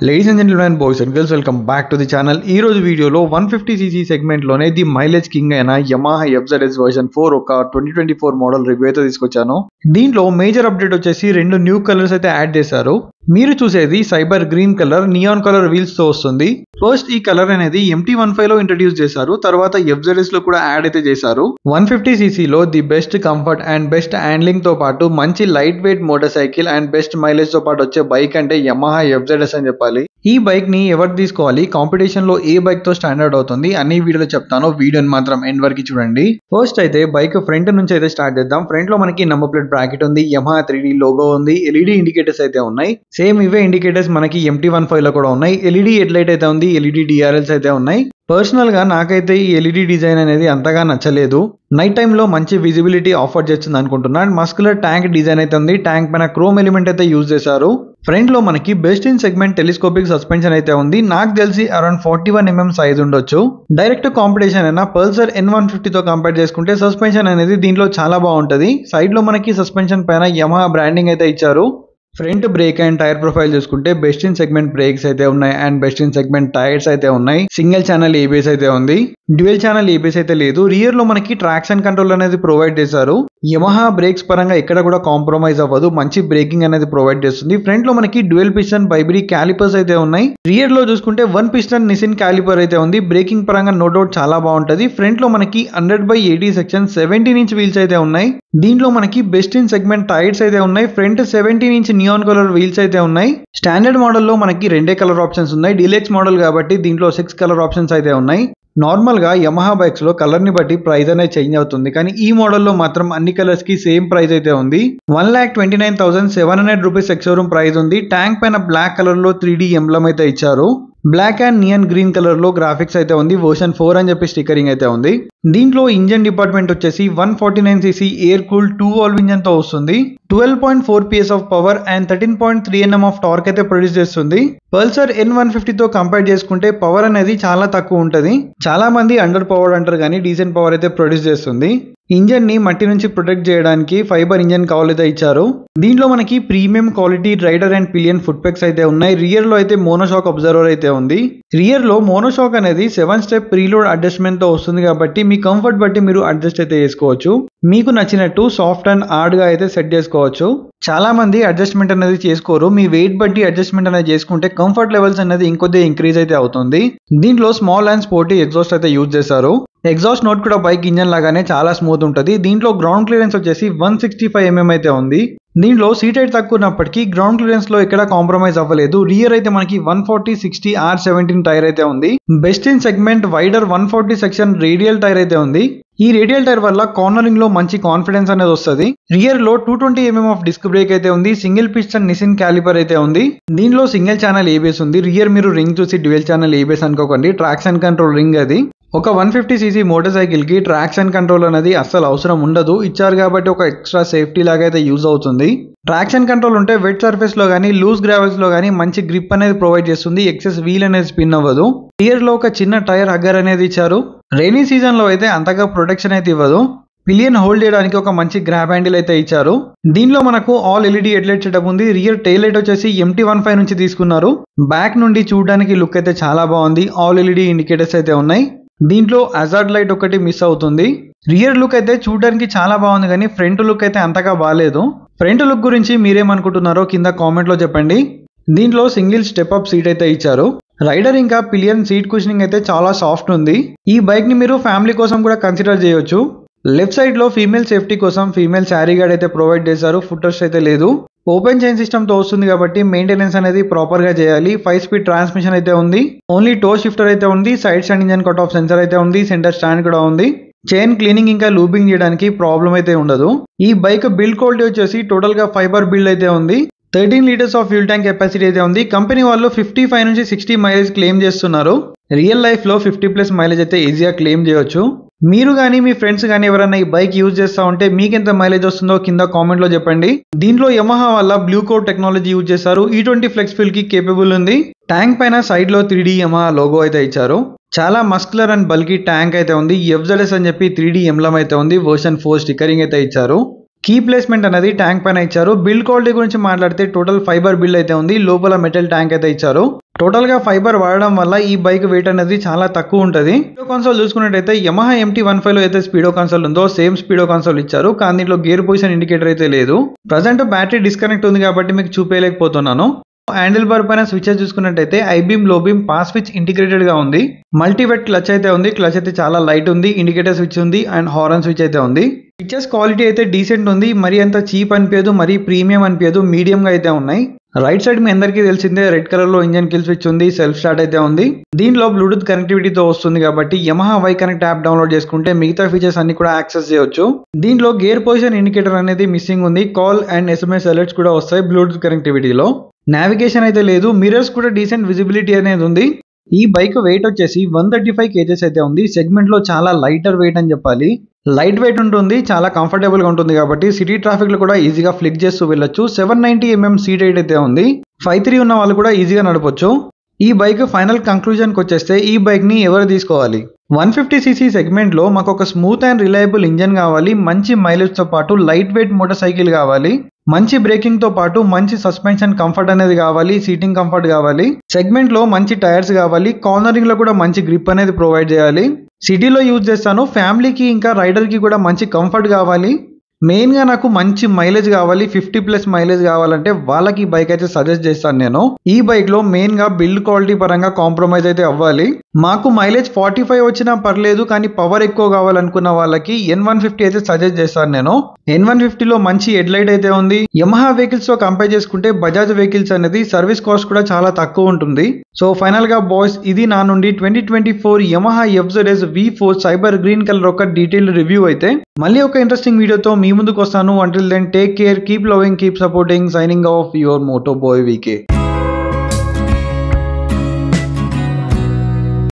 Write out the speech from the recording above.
ladies and gentlemen boys and girls welcome back to the channel ఈ రోజు వీడియోలో one fifty CC సెగ్మెంట్లోనే the mileage king అయిన Yamaha FZS version four ఒక twenty twenty four model review అయితే తీసుకొచ్చాను దీంట్లో మేజర్ అప్డేట్ వచ్చేసి రెండు న్యూ కలర్స్ అయితే యాడ్ చేశారు మీరు చూసేది cyber green colour neon colour wheels తో వస్తుంది ఫస్ట్ ఈ కలర్ అనేది ఎంటీ వన్ ఫైవ్ లో ఇంట్రడ్యూస్ చేశారు తర్వాత ఎఫ్జెడ్ఎస్ లో కూడా యాడ్ అయితే చేశారు వన్ ఫిఫ్టీ సీసీలో the best comfort and best handling తో పాటు మంచి light weight motor cycle and best mileage తో పాటు వచ్చే బైక్ అంటే యమహా ఎఫ్జెడ్ఎస్ అని చెప్పాలి ఈ బైక్ ని ఎవరు తీసుకోవాలి కాంపిటీషన్ లో ఏ బైక్ తో స్టాండర్డ్ అవుతుంది అన్ని వీడియోలో చెప్తాను వీడియోని మాత్రం ఎండ్ వరకు చూడండి ఫస్ట్ అయితే బైక్ ఫ్రంట్ నుంచి అయితే స్టార్ట్ చేద్దాం ఫ్రంట్ లో మనకి నంబర్ ప్లేట్ బ్రాకెట్ ఉంది యమహా త్రీ లోగో ఉంది ఎల్ఈడి ఇండికేటర్స్ అయితే ఉన్నాయి సేమ్ ఇవే ఇండికేటర్స్ మనకి ఎంటీ వన్ ఫైవ్ లో కూడా ఉన్నాయి ఎల్ఈడి హెడ్ లైట్ అయితే ఉంది ఎల్ఈడి డిఆర్ఎల్స్ అయితే ఉన్నాయి పర్సనల్ గా నాకైతే ఈ ఎల్ఈడి డిజైన్ అనేది అంతగా నచ్చలేదు నైట్ టైంలో మంచి విజిబిలిటీ ఆఫర్ చేస్తుంది అనుకుంటున్నా అండ్ మస్కులర్ ట్యాంక్ డిజైన్ అయితే ఉంది ట్యాంక్ పైన క్రోమ్ ఎలిమెంట్ అయితే యూజ్ చేశారు ఫ్రంట్ లో మనకి best in segment telescopic suspension అయితే ఉంది నాకు తెలిసి around forty one mm size ఉండొచ్చు డైరెక్ట్ కాంపిటీషన్ అయినా పల్సర్ ఎన్ వన్ ఫిఫ్టీతో కంపేర్ చేసుకుంటే సస్పెన్షన్ అనేది దీంట్లో చాలా బాగుంటుంది సైడ్ లో మనకి సస్పెన్షన్ పైన యమహా బ్రాండింగ్ అయితే ఇచ్చారు front brake and tyre profile చూసుకుంటే బెస్ట్ ఇన్ సెగ్మెంట్ బ్రేక్స్ అయితే ఉన్నాయి and best in segment tyres అయితే ఉన్నాయి సింగిల్ ఛానల్ ఏబిఎస్ అయితే ఉంది డ్యూయల్ ఛానల్ ఏబిఎస్ అయితే లేదు రియర్ లో మనకి ట్రాక్షన్ కంట్రోల్ అనేది ప్రొవైడ్ చేశారు యమహా బ్రేక్స్ పరంగా ఎక్కడ కూడా కాంప్రమైజ్ అవ్వదు మంచి బ్రేకింగ్ అనేది ప్రొవైడ్ చేస్తుంది ఫ్రంట్ లో మనకి డ్యూయల్ పిస్టన్ బైబరీ క్యాలిపర్స్ అయితే ఉన్నాయి రియర్ లో చూసుకుంటే వన్ పిస్టన్ నిసిన్ క్యాలిపర్ అయితే ఉంది బ్రేకింగ్ పరంగా నో డౌట్ చాలా బాగుంటది ఫ్రంట్ లో మనకి hundred by eighty section seventeen inch wheels అయితే ఉన్నాయి దీంట్లో మనకి బెస్ట్ ఇన్ సెగ్మెంట్ టైర్స్ అయితే ఉన్నాయి front seventeen inch neon colour wheels అయితే ఉన్నాయి స్టాండర్డ్ మోడల్లో మనకి రెండే కలర్ ఆప్షన్స్ ఉన్నాయి డిలెక్స్ మోడల్ కాబట్టి దీంట్లో సిక్స్ కలర్ ఆప్షన్స్ అయితే ఉన్నాయి నార్మల్గా యమహా బైక్స్లో కలర్ని బట్టి ప్రైస్ అనేది చేంజ్ అవుతుంది కానీ ఈ మోడల్లో మాత్రం అన్ని కలర్స్కి సేమ్ ప్రైస్ అయితే ఉంది one lakh twenty nine thousand seven hundred rupees ex showroom price ఉంది ట్యాంక్ పైన బ్లాక్ కలర్లో త్రీ డీ ఎంబ్లమ్ అయితే ఇచ్చారు black and neon green colour లో గ్రాఫిక్స్ అయితే ఉంది వర్షన్ ఫోర్ అని చెప్పి స్టిక్కరింగ్ అయితే ఉంది దీంట్లో ఇంజన్ డిపార్ట్మెంట్ వచ్చేసి one forty nine CC air cool two valve engine తో వస్తుంది twelve point four PS of power and thirteen point three NM of torque అయితే ప్రొడ్యూస్ చేస్తుంది పల్సర్ ఎన్ వన్ ఫిఫ్టీతో కంపేర్ చేసుకుంటే పవర్ అనేది చాలా తక్కువ ఉంటుంది చాలా మంది అండర్ పవర్ అంటారు కానీ డీసెంట్ పవర్ అయితే ప్రొడ్యూస్ చేస్తుంది ఇంజన్ ని మట్టి నుంచి ప్రొటెక్ట్ చేయడానికి ఫైబర్ ఇంజన్ కవల్ అయితే ఇచ్చారు దీంట్లో మనకి premium quality rider and pillion foot pegs అయితే ఉన్నాయి రియర్ లో అయితే మోనోషాక్ అబ్జర్వర్ అయితే ఉంది రియర్ లో మోనోషాక్ అనేది సెవెన్ స్టెప్ ప్రీలోడ్ అడ్జస్ట్మెంట్ తో వస్తుంది కాబట్టి మీ కంఫర్ట్ బట్టి మీరు అడ్జస్ట్ అయితే చేసుకోవచ్చు మీకు నచ్చినట్టు సాఫ్ట్ అండ్ హార్డ్ గా అయితే సెట్ చేసుకోవచ్చు చాలా మంది అడ్జస్ట్మెంట్ అనేది చేసుకోరు మీ వెయిట్ బట్టి అడ్జస్ట్మెంట్ అనేది చేసుకుంటే కంఫర్ట్ లెవెల్స్ అనేది ఇంకొద్ది ఇంక్రీజ్ అయితే అవుతుంది దీంట్లో స్మాల్ అండ్ స్పోర్టీ ఎగ్జాస్ట్ అయితే యూజ్ చేశారు ఎగ్జాస్ట్ నోట్ కూడా బైక్ ఇంజన్ లాగానే చాలా స్మూత్ ఉంటుంది దీంట్లో గ్రౌండ్ క్లియరెన్స్ వచ్చేసి వన్ సిక్స్టీ ఫైవ్ ఎంఎం అయితే ఉంది దీంట్లో సీట్ హైట్ తక్కువ ఉన్నప్పటికీ గ్రౌండ్ క్లియరెన్స్ లో ఎక్కడ కాంప్రమైజ్ అవ్వలేదు రియర్ అయితే మనకి one forty sixty R seventeen tyre అయితే ఉంది best in segment wider one forty section radial tyre అయితే ఉంది ఈ రేడియల్ టైర్ వల్ల కార్నరింగ్ లో మంచి కాన్ఫిడెన్స్ అనేది వస్తుంది రియర్ లో two twenty mm of disc brake అయితే ఉంది సింగిల్ పిస్టన్ నిసిన్ క్యాలిపర్ అయితే ఉంది దీనిలో సింగిల్ ఛానల్ ఏబిఎస్ ఉంది రియర్ మీరు రింగ్ చూసి డ్యూయల్ ఛానల్ ఏబిఎస్ అనుకోకండి ట్రాక్షన్ కంట్రోల్ రింగ్ అది ఒక one fifty CC motor cycle కి ట్రాక్షన్ కంట్రోల్ అనేది అస్సలు అవసరం ఉండదు ఇచ్చారు కాబట్టి ఒక ఎక్స్ట్రా సేఫ్టీ లాగా అయితే యూజ్ అవుతుంది ట్రాక్షన్ కంట్రోల్ ఉంటే వెట్ సర్ఫేస్ లో కానీ లూజ్ గ్రావెల్స్ లో కానీ మంచి గ్రిప్ అనేది ప్రొవైడ్ చేస్తుంది ఎక్సెస్ వీల్ అనేది స్పిన్ అవ్వదు రియర్ లో ఒక చిన్న టైర్ హగ్గర్ అనేది ఇచ్చారు రైనీ సీజన్ లో అయితే అంతగా ప్రొటెక్షన్ అయితే ఇవ్వదు పిలియన్ హోల్డ్ చేయడానికి ఒక మంచి గ్రాబ్ హ్యాండిల్ అయితే ఇచ్చారు దీనిలో మనకు ఆల్ ఎల్ఈడి హెడ్లైట్ సెటప్ ఉంది రియర్ టైల్ లైట్ వచ్చేసి ఎంటీ వన్ ఫైవ్ నుంచి తీసుకున్నారు బ్యాక్ నుండి చూడడానికి లుక్ అయితే చాలా బాగుంది ఆల్ ఎల్ఈడి ఇండికేటర్స్ అయితే ఉన్నాయి దీంట్లో అజార్డ్ లైట్ ఒకటి మిస్ అవుతుంది రియర్ లుక్ అయితే చూడడానికి చాలా బాగుంది కానీ ఫ్రంట్ లుక్ అయితే అంతగా బాగాలేదు ఫ్రంట్ లుక్ గురించి మీరేమనుకుంటున్నారో కింద కామెంట్లో చెప్పండి దీంట్లో సింగిల్ స్టెప్ అప్ సీట్ అయితే ఇచ్చారు రైడర్ ఇంకా పిలియన్ సీట్ కుషనింగ్ అయితే చాలా సాఫ్ట్ ఉంది ఈ బైక్ ని మీరు ఫ్యామిలీ కోసం కూడా కన్సిడర్ చేయొచ్చు లెఫ్ట్ సైడ్ లో ఫీమేల్ సేఫ్టీ కోసం ఫీమేల్ శారీ గార్డ్ అయితే ప్రొవైడ్ చేశారు ఫుటర్స్ అయితే లేదు ఓపెన్ చైన్ సిస్టమ్ తో వస్తుంది కాబట్టి మెయింటెనెన్స్ అనేది ప్రాపర్ గా చేయాలి ఫైవ్ స్పీడ్ ట్రాన్స్మిషన్ అయితే ఉంది ఓన్లీ టో షిఫ్టర్ అయితే ఉంది side stand engine cut off sensor అయితే ఉంది సెంటర్ స్టాండ్ కూడా ఉంది చైన్ క్లీనింగ్ ఇంకా లూబింగ్ చేయడానికి ప్రాబ్లం అయితే ఉండదు ఈ బైక్ బిల్డ్ క్వాలిటీ వచ్చేసి టోటల్ గా ఫైబర్ బిల్డ్ అయితే ఉంది thirteen litres of fuel tank capacity అయితే ఉంది కంపెనీ వాళ్ళు ఫిఫ్టీ ఫైవ్ నుంచి సిక్స్టీ మైలేజ్ క్లెయిమ్ చేస్తున్నారు రియల్ లైఫ్ లో ఫిఫ్టీ ప్లస్ మైలేజ్ అయితే ఈజీగా క్లెయిమ్ చేయొచ్చు మీరు కానీ మీ ఫ్రెండ్స్ కానీ ఎవరైనా ఈ బైక్ యూజ్ చేస్తా ఉంటే మీకు ఎంత మైలేజ్ వస్తుందో కింద కామెంట్ లో చెప్పండి దీంట్లో యమహా వల్ల బ్లూ కోడ్ టెక్నాలజీ యూజ్ చేశారు ఈ ట్వంటీ ఫ్లెక్స్ ఫిల్ కి కేపబుల్ ఉంది ట్యాంక్ పైన సైడ్ లో త్రీ యమహా లోగో అయితే ఇచ్చారు చాలా మస్కులర్ అండ్ బల్కీ ట్యాంక్ అయితే ఉంది ఎఫ్జెడ్ఎస్ అని చెప్పి త్రీ డి ఎంలం అయితే ఉంది వర్షన్ ఫోర్ స్టిక్కరింగ్ అయితే ఇచ్చారు కీ ప్లేస్మెంట్ అనేది ట్యాంక్ పైన ఇచ్చారు బిల్డ్ క్వాలిటీ గురించి మాట్లాడితే టోటల్ ఫైబర్ బిల్డ్ అయితే ఉంది లోపల మెటల్ ట్యాంక్ అయితే ఇచ్చారు టోటల్ గా ఫైబర్ వాడడం వల్ల ఈ బైక్ వెయిట్ అనేది చాలా తక్కువ ఉంటుంది స్పీడో కన్సోల్ చూసుకున్నట్టయితే యమహా ఎంటీ వన్ ఫైవ్ లో అయితే స్పీడో కన్సోల్ ఉందో సేమ్ స్పీడో కన్సోల్ ఇచ్చారు కానీ దీంట్లో గేర్ పొజిషన్ ఇండికేటర్ అయితే లేదు ప్రజెంట్ బ్యాటరీ డిస్కనెక్ట్ ఉంది కాబట్టి మీకు చూపించలేకపోతున్నాను హ్యాండిల్ బార్ పైన స్విచెస్ చూసుకున్నట్టయితే ఐబీమ్ లో బీమ్ పాస్ స్విచ్ ఇంటిగ్రేటెడ్ గా ఉంది మల్టీవెట్ క్లచ్ అయితే ఉంది క్లచ్ అయితే చాలా లైట్ ఉంది ఇండికేటర్ స్విచ్ ఉంది అండ్ హారన్ స్విచ్ అయితే ఉంది స్విచెస్ క్వాలిటీ అయితే డీసెంట్ ఉంది మరి అంత చీప్ అనిపించదు మరి ప్రీమియం అనిపించదు మీడియం గా అయితే ఉన్నాయి రైట్ సైడ్ మీ అందరికీ తెలిసిందే రెడ్ కలర్ లో ఇంజన్ కిల్ స్విచ్ ఉంది సెల్ఫ్ స్టార్ట్ అయితే ఉంది దీంట్లో బ్లూటూత్ కనెక్టివిటీతో వస్తుంది కాబట్టి Yamaha Y connect app download చేసుకుంటే మిగతా ఫీచర్స్ అన్ని కూడా యాక్సెస్ చేయొచ్చు దీంట్లో గేర్ పొజిషన్ ఇండికేటర్ అనేది మిస్సింగ్ ఉంది కాల్ అండ్ ఎస్ఎంఎస్ అలర్ట్స్ కూడా వస్తాయి బ్లూటూత్ కనెక్టివిటీలో నావిగేషన్ అయితే లేదు మిరర్స్ కూడా డీసెంట్ విజిబిలిటీ అనేది ఉంది ఈ బైక్ వెయిట్ వచ్చేసి వన్ థర్టీ ఫైవ్ కేజెస్ అయితే ఉంది సెగ్మెంట్ లో చాలా లైటర్ వెయిట్ అని చెప్పాలి లైట్ వెయిట్ ఉంటుంది చాలా కంఫర్టబుల్ గా ఉంటుంది కాబట్టి సిటీ ట్రాఫిక్ లో కూడా ఈజీగా ఫ్లిక్ చేస్తూ వెళ్ళొచ్చు seven ninety mm seat height అయితే ఉంది ఫైవ్ త్రీ ఉన్న వాళ్ళు కూడా ఈజీగా నడపొచ్చు ఈ బైక్ ఫైనల్ కంక్లూజన్కి వచ్చేస్తే ఈ బైక్ ని ఎవరు తీసుకోవాలి వన్ ఫిఫ్టీ సీసీ సెగ్మెంట్ లో మాకు ఒక స్మూత్ అండ్ రిలయబుల్ ఇంజన్ కావాలి మంచి మైలేజ్ తో పాటు లైట్ వెయిట్ మోటార్ సైకిల్ కావాలి మంచి బ్రేకింగ్ తో పాటు మంచి సస్పెన్షన్ కంఫర్ట్ అనేది కావాలి సీటింగ్ కంఫర్ట్ కావాలి సెగ్మెంట్ లో మంచి టైర్స్ కావాలి కార్నరింగ్ లో కూడా మంచి గ్రిప్ అనేది ప్రొవైడ్ చేయాలి సిటీలో యూజ్ చేస్తాను ఫ్యామిలీకి ఇంకా రైడర్ కి కూడా మంచి కంఫర్ట్ కావాలి మెయిన్ గా నాకు మంచి మైలేజ్ కావాలి ఫిఫ్టీ ప్లస్ మైలేజ్ కావాలంటే వాళ్ళకి ఈ బైక్ అయితే సజెస్ట్ చేస్తాను నేను ఈ బైక్ లో మెయిన్ గా బిల్డ్ క్వాలిటీ పరంగా కాంప్రమైజ్ అయితే అవ్వాలి మాకు మైలేజ్ ఫార్టీ ఫైవ్ వచ్చినా పర్లేదు కానీ పవర్ ఎక్కువ కావాలనుకున్న వాళ్ళకి ఎన్ వన్ ఫిఫ్టీ అయితే సజెస్ట్ చేస్తాను నేను ఎన్ వన్ ఫిఫ్టీలో మంచి హెడ్ లైట్ అయితే ఉంది యమహా వెహికల్స్ తో కంపేర్ చేసుకుంటే బజాజ్ వెహికల్స్ అనేది సర్వీస్ కాస్ట్ కూడా చాలా తక్కువ ఉంటుంది సో ఫైనల్ గా బాయ్స్ ఇది నా నుండి twenty twenty four Yamaha FZS V four cyber green colour ఒక డీటెయిల్ రివ్యూ అయితే మళ్ళీ ఒక ఇంట్రెస్టింగ్ వీడియోతో మీ ముందుకు వస్తాను until then take care keep loving keep supporting signing off your moto boy VK